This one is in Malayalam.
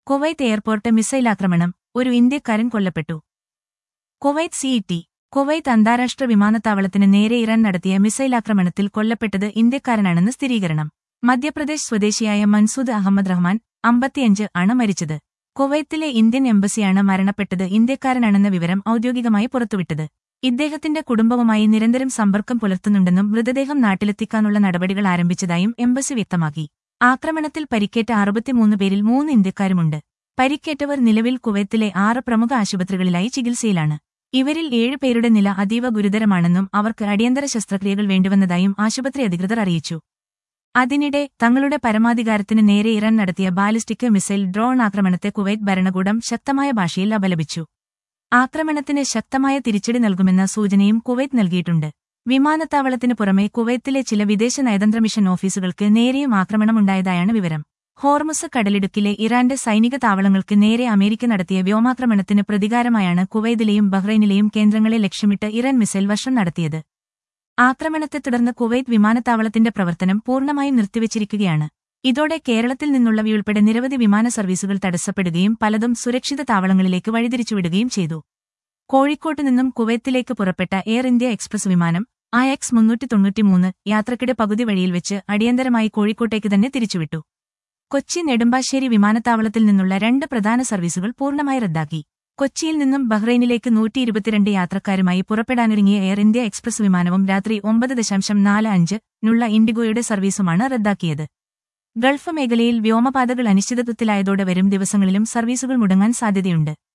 കുവൈത്ത് എയർപോർട്ട് മിസൈലാക്രമണം ഒരു ഇന്ത്യക്കാരൻ കൊല്ലപ്പെട്ടു കുവൈത്ത് സിഇടി കുവൈത്ത് അന്താരാഷ്ട്ര വിമാനത്താവളത്തിന് നേരെ ഇറാൻ നടത്തിയ മിസൈലാക്രമണത്തിൽ കൊല്ലപ്പെട്ടത് ഇന്ത്യക്കാരനാണെന്ന് സ്ഥിരീകരണം മധ്യപ്രദേശ് സ്വദേശിയായ മൻസൂദ് അഹമ്മദ് റഹ്മാൻ അമ്പത്തിയഞ്ച് ആണ് മരിച്ചത് കുവൈത്തിലെ ഇന്ത്യൻ എംബസിയാണ് മരണപ്പെട്ടത് ഇന്ത്യക്കാരനാണെന്ന വിവരം ഔദ്യോഗികമായി പുറത്തുവിട്ടത് ഇദ്ദേഹത്തിന്റെ കുടുംബവുമായി നിരന്തരം സമ്പർക്കം പുലർത്തുന്നുണ്ടെന്നും മൃതദേഹം നാട്ടിലെത്തിക്കാനുള്ള നടപടികൾ ആരംഭിച്ചതായും എംബസി വ്യക്തമാക്കി ആക്രമണത്തിൽ പരിക്കേറ്റ അറുപത്തിമൂന്ന് പേരിൽ മൂന്ന് ഇന്ത്യക്കാരുമുണ്ട് പരിക്കേറ്റവർ നിലവിൽ കുവൈത്തിലെ ആറ് പ്രമുഖ ആശുപത്രികളിലായി ചികിത്സയിലാണ് ഇവരിൽ ഏഴ് പേരുടെ നില അതീവ ഗുരുതരമാണെന്നും അവർക്ക് അടിയന്തര ശസ്ത്രക്രിയകൾ വേണ്ടിവന്നതായും ആശുപത്രി അധികൃതർ അറിയിച്ചു അതിനിടെ തങ്ങളുടെ പരമാധികാരത്തിന് നേരെ ഇറാൻ നടത്തിയ ബാലിസ്റ്റിക് മിസൈൽ ഡ്രോൺ ആക്രമണത്തെ കുവൈറ്റ് ഭരണകൂടം ശക്തമായ ഭാഷയിൽ അപലപിച്ചു ആക്രമണത്തിന് ശക്തമായ തിരിച്ചടി നൽകുമെന്ന സൂചനയും കുവൈറ്റ് നൽകിയിട്ടുണ്ട് വിമാനത്താവളത്തിന് പുറമെ കുവൈത്തിലെ ചില വിദേശ നയതന്ത്ര മിഷൻ ഓഫീസുകൾക്ക് നേരെയും ആക്രമണമുണ്ടായതായാണ് വിവരം ഹോർമുസ് കടലിടുക്കിലെ ഇറാന്റെ സൈനിക താവളങ്ങൾക്ക് നേരെ അമേരിക്ക നടത്തിയ വ്യോമാക്രമണത്തിന് പ്രതികാരമായാണ് കുവൈത്തിലെയും ബഹ്റൈനിലെയും കേന്ദ്രങ്ങളെ ലക്ഷ്യമിട്ട് ഇറാൻ മിസൈൽ വർഷം നടത്തിയത് ആക്രമണത്തെ തുടർന്ന് കുവൈത്ത് വിമാനത്താവളത്തിന്റെ പ്രവർത്തനം പൂർണ്ണമായും നിർത്തിവച്ചിരിക്കുകയാണ് ഇതോടെ കേരളത്തിൽ നിന്നുള്ളവയുൾപ്പെടെ നിരവധി വിമാന സർവീസുകൾ തടസ്സപ്പെടുകയും പലതും സുരക്ഷിത താവളങ്ങളിലേക്ക് വഴിതിരിച്ചുവിടുകയും ചെയ്തു കോഴിക്കോട്ട് നിന്നും കുവൈത്തിലേക്ക് പുറപ്പെട്ട എയർ ഇന്ത്യ എക്സ്പ്രസ് വിമാനം ആ എക്സ് മുന്നൂറ്റി തൊണ്ണൂറ്റിമൂന്ന് യാത്രക്കിടെ പകുതി വഴിയിൽ വെച്ച് അടിയന്തരമായി കോഴിക്കോട്ടേക്ക് തന്നെ തിരിച്ചുവിട്ടു കൊച്ചി നെടുമ്പാശ്ശേരി വിമാനത്താവളത്തിൽ നിന്നുള്ള രണ്ട് പ്രധാന സർവീസുകൾ പൂർണ്ണമായി റദ്ദാക്കി കൊച്ചിയിൽ നിന്നും ബഹ്റൈനിലേക്ക് നൂറ്റി ഇരുപത്തിരണ്ട് യാത്രക്കാരുമായി പുറപ്പെടാനൊരുങ്ങിയ എയർ ഇന്ത്യ എക്സ്പ്രസ് വിമാനവും രാത്രി ഒമ്പത് ദശാംശം നാല് അഞ്ച് നുള്ള ഇൻഡിഗോയുടെ സർവീസുമാണ് റദ്ദാക്കിയത് ഗൾഫ് മേഖലയിൽ വ്യോമപാതകൾ അനിശ്ചിതത്വത്തിലായതോടെ വരും ദിവസങ്ങളിലും സർവീസുകൾ മുടങ്ങാൻ സാധ്യതയുണ്ട്